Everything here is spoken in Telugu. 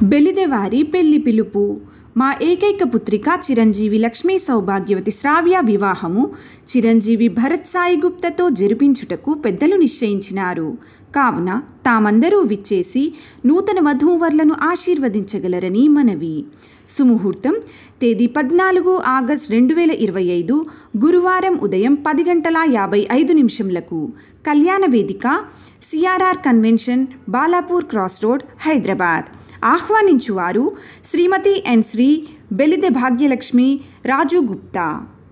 బెలిదెవారి పెళ్లి పిలుపు మా ఏకైక పుత్రిక చిరంజీవి లక్ష్మీ సౌభాగ్యవతి శ్రావ్య వివాహము చిరంజీవి భరత్ సాయి గుప్తతో జరిపించుటకు పెద్దలు నిశ్చయించినారు కావున తామందరూ విచ్చేసి నూతన వధూవరులను ఆశీర్వదించగలరని మనవి సుముహూర్తం తేదీ పద్నాలుగు ఆగస్ట్ రెండు వేల ఇరవై ఐదు గురువారం ఉదయం పది గంటల యాభై ఐదు నిమిషంలకు కళ్యాణ వేదిక CRR convention Balapur cross road Hyderabad ఆహ్వానించువారు శ్రీమతి ఎన్ శ్రీ బెలిదె భాగ్యలక్ష్మి రాజు గుప్తా